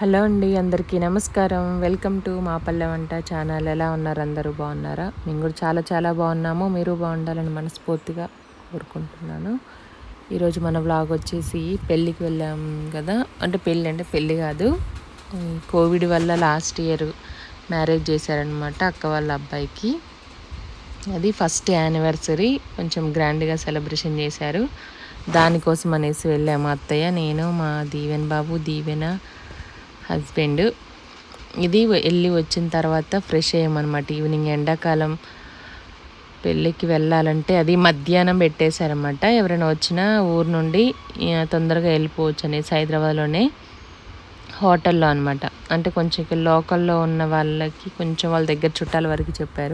hello అండి అందరికీ నమస్కారం వెల్కమ్ టు మా పల్లె వంట ఛానల్ ఎలా ఉన్నారు అందరూ బాగున్నారా మేము కూడా చాలా చాలా బాగున్నాము మీరు బాగుండాలని మనస్ఫూర్తిగా కోరుకుంటున్నాను ఈరోజు మన వ్లాగ్ వచ్చేసి పెళ్ళికి వెళ్ళాం కదా అంటే పెళ్ళి అంటే పెళ్ళి కాదు ఈ కోవిడ్ వల్ల లాస్ట్ ఇయర్ మ్యారేజ్ చేశారనమాట అక్క వాళ్ళ అబ్బాయికి అది ఫస్ట్ యానివర్సరీ కొంచెం గ్రాండ్గా సెలబ్రేషన్ చేశారు దానికోసం అనేసి వెళ్ళాము అత్తయ్య నేను మా దీవెన్ బాబు దీవెన హస్బెండ్ ఇది వెళ్ళి వచ్చిన తర్వాత ఫ్రెష్ అయ్యామన్నమాట ఈవినింగ్ ఎండాకాలం పెళ్ళికి వెళ్ళాలంటే అది మధ్యాహ్నం పెట్టేశారనమాట ఎవరైనా వచ్చినా ఊరు నుండి ఆ, తొందరగా వెళ్ళిపోవచ్చు అనేసి హైదరాబాద్లోనే హోటల్లో అనమాట అంటే కొంచెం ఇక్కడ లోకల్లో ఉన్న వాళ్ళకి కొంచెం వాళ్ళ దగ్గర చుట్టాల వరకు చెప్పారు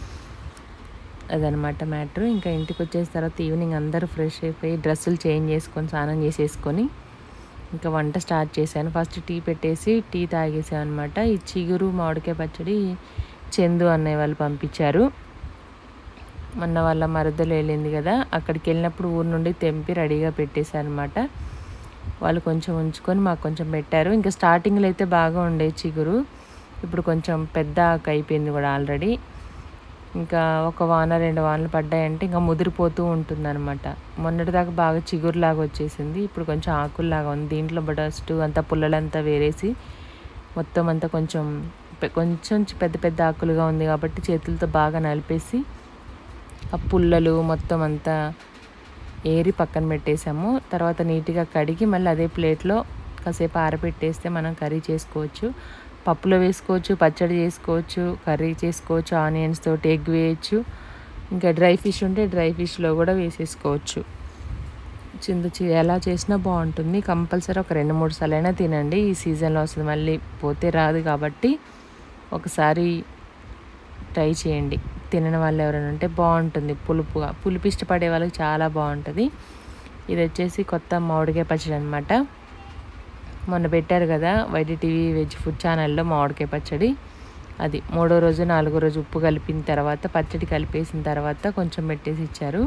అదనమాట మ్యాటర్ ఇంకా ఇంటికి వచ్చేసిన తర్వాత ఈవినింగ్ అందరూ ఫ్రెష్ అయిపోయి డ్రెస్సులు చేంజ్ చేసుకొని స్నానం చేసేసుకొని ఇంకా వంట స్టార్ట్ చేశాను ఫస్ట్ టీ పెట్టేసి టీ తాగేసాను అనమాట ఈ చిగురు మామిడికాయ పచ్చడి చందు అన్నయ్య వాళ్ళు పంపించారు మొన్న వాళ్ళ మరదలు వెళ్ళింది కదా అక్కడికి వెళ్ళినప్పుడు ఊరు నుండి తెంపి రెడీగా పెట్టేశారు అనమాట వాళ్ళు కొంచెం ఉంచుకొని మాకు కొంచెం పెట్టారు ఇంకా స్టార్టింగ్లో అయితే బాగా ఉండే చిగురు ఇప్పుడు కొంచెం పెద్ద ఆకు అయిపోయింది కూడా ఆల్రెడీ ఇంకా ఒక వాన రెండు వానలు పడ్డాయంటే ఇంకా ముదిరిపోతూ ఉంటుందన్నమాట మొన్నటిదాకా బాగా చిగురులాగా వచ్చేసింది ఇప్పుడు కొంచెం ఆకుల్లాగా ఉంది దీంట్లో డస్ట్ అంతా పుల్లలంతా వేరేసి మొత్తం అంతా కొంచెం పె- కొంచెం చి- పెద్ద పెద్ద ఆకులుగా ఉంది కాబట్టి చేతులతో బాగా నలిపేసి ఆ పుల్లలు మొత్తం అంతా ఏరి పక్కన పెట్టేసాము తర్వాత నీట్గా కడిగి మళ్ళీ అదే ప్లేట్లో కాసేపు ఆరబెట్టేస్తే మనం కర్రీ చేసుకోవచ్చు పప్పులో వేసుకోవచ్చు పచ్చడి చేసుకోవచ్చు కర్రీ చేసుకోవచ్చు ఆనియన్స్ తోటి ఎగ్ వేయచ్చు ఇంకా డ్రై ఫిష్ ఉంటే డ్రై ఫిష్లో కూడా వేసేసుకోవచ్చు చిందు చి ఎలా చేసినా బాగుంటుంది కంపల్సరీ ఒక రెండు మూడు సార్లు అయినా తినండి ఈ సీజన్లో వస్తుంది మళ్ళీ పోతే రాదు కాబట్టి ఒకసారి ట్రై చేయండి తినని వాళ్ళు ఎవరైనా ఉంటే బాగుంటుంది పులుపుగా పులుపు ఇష్టపడే వాళ్ళకి చాలా బాగుంటుంది ఇది వచ్చేసి కొత్త మామిడికాయ పచ్చడి అనమాట మొన్న పెట్టారు కదా వైడి టీవీ వెజ్ ఫుడ్ ఛానల్లో మామిడికాయ పచ్చడి అది మూడో రోజు నాలుగో రోజు ఉప్పు కలిపిన తర్వాత పచ్చడి కలిపేసిన తర్వాత కొంచెం పెట్టేసి ఇచ్చారు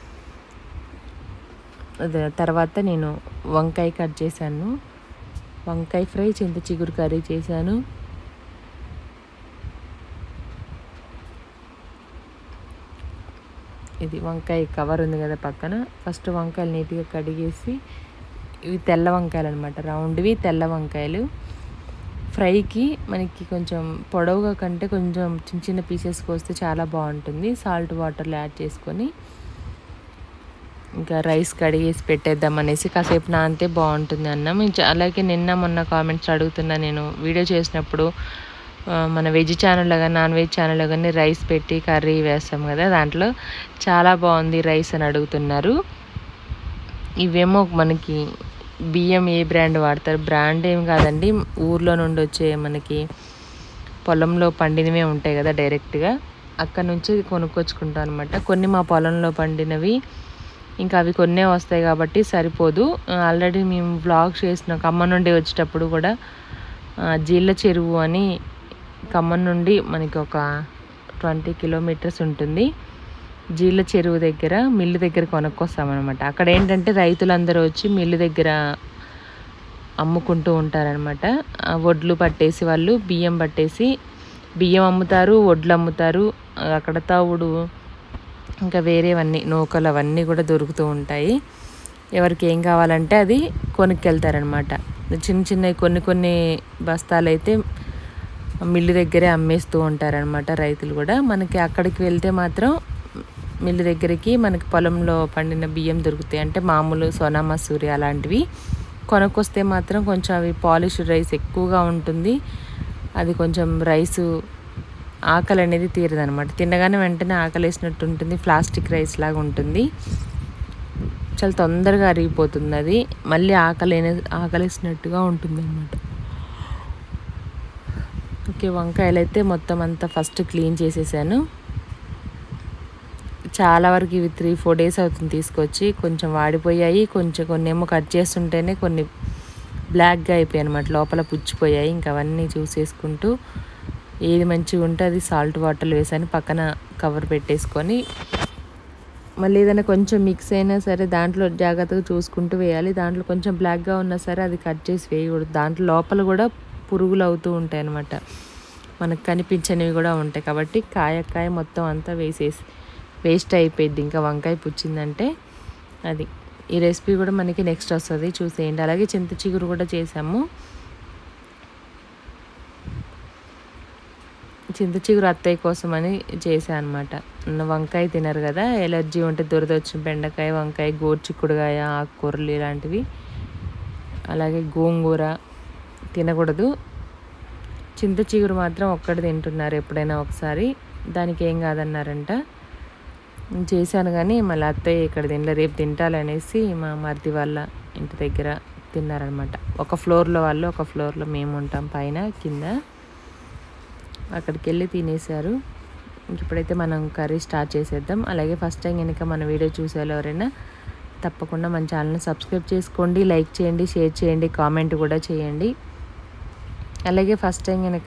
అదే తర్వాత నేను వంకాయ కట్ చేశాను వంకాయ ఫ్రై చింత చిగురు కర్రీ చేశాను ఇది వంకాయ కవర్ ఉంది కదా పక్కన ఫస్ట్ వంకాయలు నీట్గా కడిగేసి ఇవి తెల్ల వంకాయలు అనమాట రౌండ్వి తెల్ల వంకాయలు ఫ్రైకి మనకి కొంచెం పొడవుగా కంటే కొంచెం చిన్న చిన్న పీసెస్ కోస్తే చాలా బాగుంటుంది సాల్ట్ వాటర్లో యాడ్ చేసుకొని ఇంకా రైస్ కడిగేసి పెట్టేద్దాం అనేసి కాసేపు నానితే బాగుంటుంది అన్నం ఇంచ- అలాగే నిన్న మొన్న కామెంట్స్ అడుగుతున్నా నేను వీడియో చేసినప్పుడు ఆ, మన వెజ్ ఛానల్లో కానీ నాన్ వెజ్ ఛానల్లో కానీ రైస్ పెట్టి కర్రీ వేస్తాం కదా దాంట్లో చాలా బాగుంది రైస్ అని అడుగుతున్నారు ఇవేమో మనకి బియ్యం ఏ బ్రాండ్ వాడతారు బ్రాండ్ ఏం కాదండి ఊర్లో నుండి వచ్చే మనకి పొలంలో పండినవే ఉంటాయి కదా డైరెక్ట్గా అక్కడ నుంచి కొనుక్కొచ్చుకుంటాం అనమాట కొన్ని మా పొలంలో పండినవి ఇంకా అవి కొన్నే వస్తాయి కాబట్టి సరిపోదు ఆల్రెడీ మేము వ్లాగ్ చేసిన ఖమ్మం నుండి వచ్చేటప్పుడు కూడా ఆ, జీళ్ళ చెరువు అని ఖమ్మం నుండి మనకి ఒక ట్వంటీ కిలోమీటర్స్ ఉంటుంది జీళ్ళ చెరువు దగ్గర మిల్లు దగ్గర కొనుక్కొస్తామన్నమాట అక్కడ ఏంటంటే రైతులందరూ వచ్చి మిల్లు దగ్గర అమ్ముకుంటూ ఉంటారనమాట ఆ వడ్లు పట్టేసి వాళ్ళు బియ్యం పట్టేసి బియ్యం అమ్ముతారు వడ్లు అమ్ముతారు ఆ, అక్కడ తవుడు ఇంకా వేరేవన్నీ నూకలు అవన్నీ కూడా దొరుకుతూ ఉంటాయి ఎవరికి ఏం కావాలంటే అది కొనుక్కెళ్తారనమాట చిన్న చిన్నవి కొన్ని కొన్ని బస్తాలు అయితే మిల్లు దగ్గరే అమ్మేస్తూ ఉంటారనమాట రైతులు కూడా మనకి అక్కడికి వెళ్తే మాత్రం మిల్లు దగ్గరికి మనకి పొలంలో పండిన బియ్యం దొరుకుతాయి అంటే మామూలు సోనా మసూరి అలాంటివి కొనుక్కొస్తే మాత్రం కొంచెం అవి పాలిష్ రైస్ ఎక్కువగా ఉంటుంది అది కొంచెం రైసు ఆకలి అనేది తీరదనమాట తినగానే వెంటనే ఆకలి వేసినట్టు ఉంటుంది ప్లాస్టిక్ రైస్ లాగా ఉంటుంది చాలా తొందరగా అరిగిపోతుంది అది మళ్ళీ ఆకలి ఆకలిసినట్టుగా ఉంటుంది అనమాట ఓకే వంకాయలు అయితే మొత్తం అంతా ఫస్ట్ క్లీన్ చేసేసాను చాలా వరకు ఇవి త్రీ ఫోర్ డేస్ అవుతుంది తీసుకొచ్చి కొంచెం వాడిపోయాయి కొంచెం కొన్ని ఏమో కట్ చేస్తుంటేనే కొన్ని బ్లాక్గా అయిపోయాయి అనమాట లోపల పుచ్చిపోయాయి ఇంకా అవన్నీ చూసేసుకుంటూ ఏది మంచిగా ఉంటే అది సాల్ట్ వాటర్లో వేసాను పక్కన కవర్ పెట్టేసుకొని మళ్ళీ ఏదైనా కొంచెం మిక్స్ అయినా సరే దాంట్లో జాగ్రత్తగా చూసుకుంటూ వేయాలి దాంట్లో కొంచెం బ్లాక్గా ఉన్నా సరే అది కట్ చేసి వేయకూడదు దాంట్లో లోపల కూడా పురుగులు అవుతూ ఉంటాయి అన్నమాట మనకు కనిపించనివి కూడా ఉంటాయి కాబట్టి కాయ కాయ మొత్తం అంతా వేసేసి వేస్ట్ అయిపోయింది ఇంకా వంకాయ పుచ్చిందంటే అది ఈ రెసిపీ కూడా మనకి నెక్స్ట్ వస్తుంది చూసేయండి అలాగే చింత చిగురు కూడా చేసాము చింత చిగురు అత్తయ్య కోసం అని చేశాను అనమాట వంకాయ తినరు కదా ఎలర్జీ ఉంటే దురద వచ్చిన బెండకాయ వంకాయ గోర్చిక్కుడుకాయ ఆకుకూరలు ఇలాంటివి అలాగే గోంగూర తినకూడదు చింత చిగురు మాత్రం ఒక్కటి తింటున్నారు ఎప్పుడైనా ఒకసారి దానికి ఏం కాదన్నారంట నేను చేశాను కానీ మళ్ళీ అత్తయ్య ఇక్కడ తినలే రేపు తింటాలనేసి మా మరిది వాళ్ళ ఇంటి దగ్గర తిన్నారనమాట ఒక ఫ్లోర్లో వాళ్ళు ఒక ఫ్లోర్లో మేము ఉంటాం పైన కింద అక్కడికి వెళ్ళి తినేశారు ఇంక ఇప్పుడైతే మనం కర్రీ స్టార్ట్ చేసేద్దాం అలాగే ఫస్ట్ టైం కనుక మన వీడియో చూసేవాళ్ళు ఎవరైనా తప్పకుండా మన ఛానల్ని సబ్స్క్రైబ్ చేసుకోండి లైక్ చేయండి షేర్ చేయండి కామెంట్ కూడా చేయండి అలాగే ఫస్ట్ టైం కనుక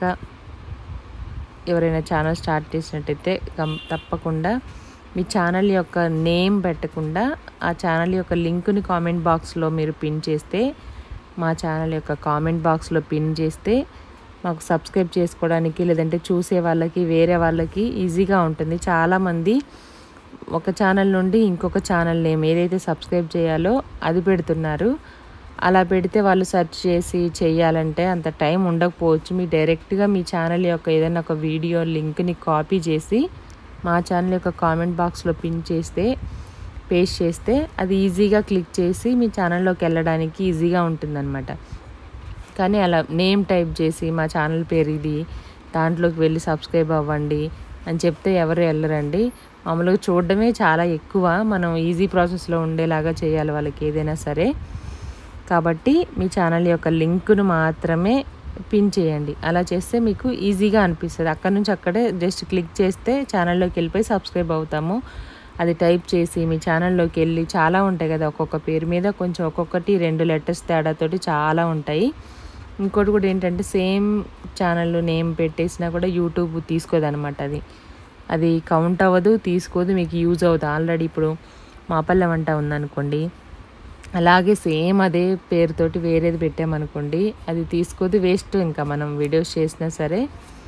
ఎవరైనా ఛానల్ స్టార్ట్ చేసినట్టయితే కం- తప్పకుండా మీ ఛానల్ యొక్క నేమ్ పెట్టకుండా ఆ ఛానల్ యొక్క లింక్ని కామెంట్ బాక్స్లో మీరు పిన్ చేస్తే మా ఛానల్ యొక్క కామెంట్ బాక్స్లో పిన్ చేస్తే మాకు సబ్స్క్రైబ్ చేసుకోవడానికి లేదంటే చూసే వాళ్ళకి వేరే వాళ్ళకి ఈజీగా ఉంటుంది చాలామంది ఒక ఛానల్ నుండి ఇంకొక ఛానల్ నేమ్ ఏదైతే సబ్స్క్రైబ్ చేయాలో అది పెడుతున్నారు అలా పెడితే వాళ్ళు సెర్చ్ చేసి చేయాలంటే అంత టైం ఉండకపోవచ్చు మీ డైరెక్ట్గా మీ ఛానల్ యొక్క ఏదైనా ఒక వీడియో లింక్ని కాపీ చేసి మా ఛానల్ యొక్క కామెంట్ బాక్స్లో పిన్ చేస్తే పేస్ట్ చేస్తే అది ఈజీగా క్లిక్ చేసి మీ ఛానల్లోకి వెళ్ళడానికి ఈజీగా ఉంటుందన్నమాట కానీ అలా నేమ్ టైప్ చేసి మా ఛానల్ పేరు ఇది దాంట్లోకి వెళ్ళి సబ్స్క్రైబ్ అవ్వండి అని చెప్తే ఎవరు వెళ్ళరండి మామూలుగా చూడడమే చాలా ఎక్కువ మనం ఈజీ ప్రాసెస్లో ఉండేలాగా చేయాలి వాళ్ళకి ఏదైనా సరే కాబట్టి మీ ఛానల్ యొక్క లింకును మాత్రమే పిన్ చేయండి అలా చేస్తే మీకు ఈజీగా అనిపిస్తుంది అక్కడ నుంచి అక్కడే జస్ట్ క్లిక్ చేస్తే ఛానల్లోకి వెళ్ళిపోయి సబ్స్క్రైబ్ అవుతాము అది టైప్ చేసి మీ ఛానల్లోకి వెళ్ళి చాలా ఉంటాయి కదా ఒక్కొక్క పేరు మీద కొంచెం ఒక్కొక్కటి రెండు లెటర్స్ తేడాతోటి చాలా ఉంటాయి ఇంకోటి కూడా ఏంటంటే సేమ్ ఛానల్ నేమ్ పెట్టేసినా కూడా యూట్యూబ్ తీసుకోదనమాట అది అది కౌంట్ అవ్వదు తీసుకోదు మీకు యూజ్ అవుతుంది ఆల్రెడీ ఇప్పుడు మాపల్లె వంట ఉందనుకోండి అలాగే సేమ్ అదే పేరుతోటి వేరేది పెట్టామనుకోండి అది తీసుకోదు వేస్ట్ ఇంకా మనం వీడియోస్ చేసినా సరే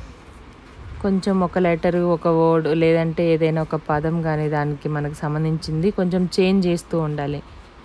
కొంచెం ఒక లెటర్ ఒక వర్డ్ లేదంటే ఏదైనా ఒక పదం కానీ దానికి మనకు సంబంధించింది కొంచెం చేంజ్ చేస్తూ ఉండాలి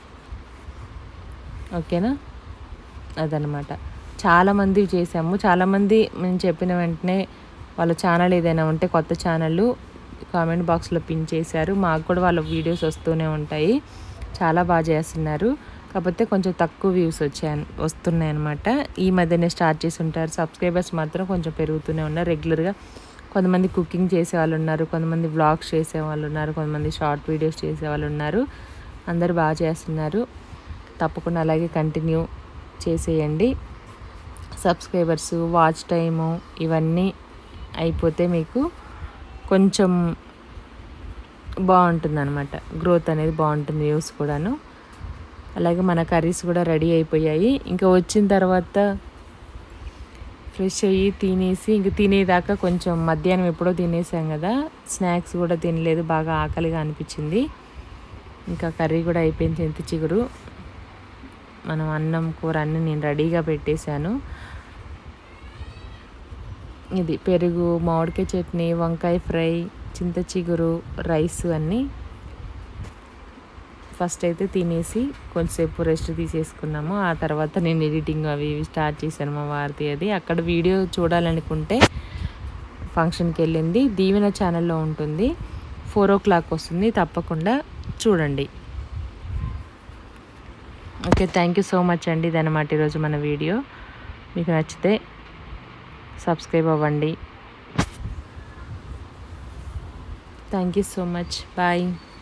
ఓకేనా అదనమాట చాలామంది చేసాము చాలామంది మేము చెప్పిన వెంటనే వాళ్ళ ఛానల్ ఏదైనా ఉంటే కొత్త ఛానల్ కామెంట్ బాక్స్లో పిన్ చేశారు మాకు కూడా వాళ్ళ వీడియోస్ వస్తూనే ఉంటాయి చాలా బాగా చేస్తున్నారు కాకపోతే కొంచెం తక్కువ వ్యూస్ వచ్చాయి వస్తున్నాయి అనమాట ఈ మధ్యనే స్టార్ట్ చేసి ఉంటారు సబ్స్క్రైబర్స్ మాత్రం కొంచెం పెరుగుతూనే ఉన్నారు రెగ్యులర్గా కొంతమంది కుకింగ్ చేసే వాళ్ళు ఉన్నారు కొంతమంది వ్లాగ్స్ చేసే వాళ్ళు ఉన్నారు కొంతమంది షార్ట్ వీడియోస్ చేసే వాళ్ళు ఉన్నారు అందరూ బాగా చేస్తున్నారు తప్పకుండా అలాగే కంటిన్యూ చేసేయండి సబ్స్క్రైబర్స్ వాచ్ టైము ఇవన్నీ అయిపోతే మీకు కొంచెం బాగుంటుంది అనమాట గ్రోత్ అనేది బాగుంటుంది వ్యూస్ కూడాను అలాగే మన కర్రీస్ కూడా రెడీ అయిపోయాయి ఇంకా వచ్చిన తర్వాత ఫ్రెష్ అయ్యి తినేసి ఇంక తినేదాకా కొంచెం మధ్యాహ్నం ఎప్పుడో తినేసాం కదా స్నాక్స్ కూడా తినలేదు బాగా ఆకలిగా అనిపించింది ఇంకా కర్రీ కూడా అయిపోయింది చింత చిగురు మనం అన్నం కూర అన్నీ నేను రెడీగా పెట్టేశాను ఇది పెరుగు మామిడికాయ చట్నీ వంకాయ ఫ్రై చింత చిగురు రైస్ అన్నీ ఫస్ట్ అయితే తినేసి కొంచెంసేపు రెస్ట్ తీసేసుకున్నాము ఆ తర్వాత నేను ఎడిటింగ్ అవి ఇవి స్టార్ట్ చేశాను మా వారిది అది అక్కడ వీడియో చూడాలనుకుంటే ఫంక్షన్కి వెళ్ళింది దీవెన ఛానల్లో ఉంటుంది ఫోర్ ఓ క్లాక్ వస్తుంది తప్పకుండా చూడండి okay thank you so much అండి ఇదన్నమాట ఈరోజు మన వీడియో మీకు నచ్చితే సబ్స్క్రైబ్ అవ్వండి thank you so much bye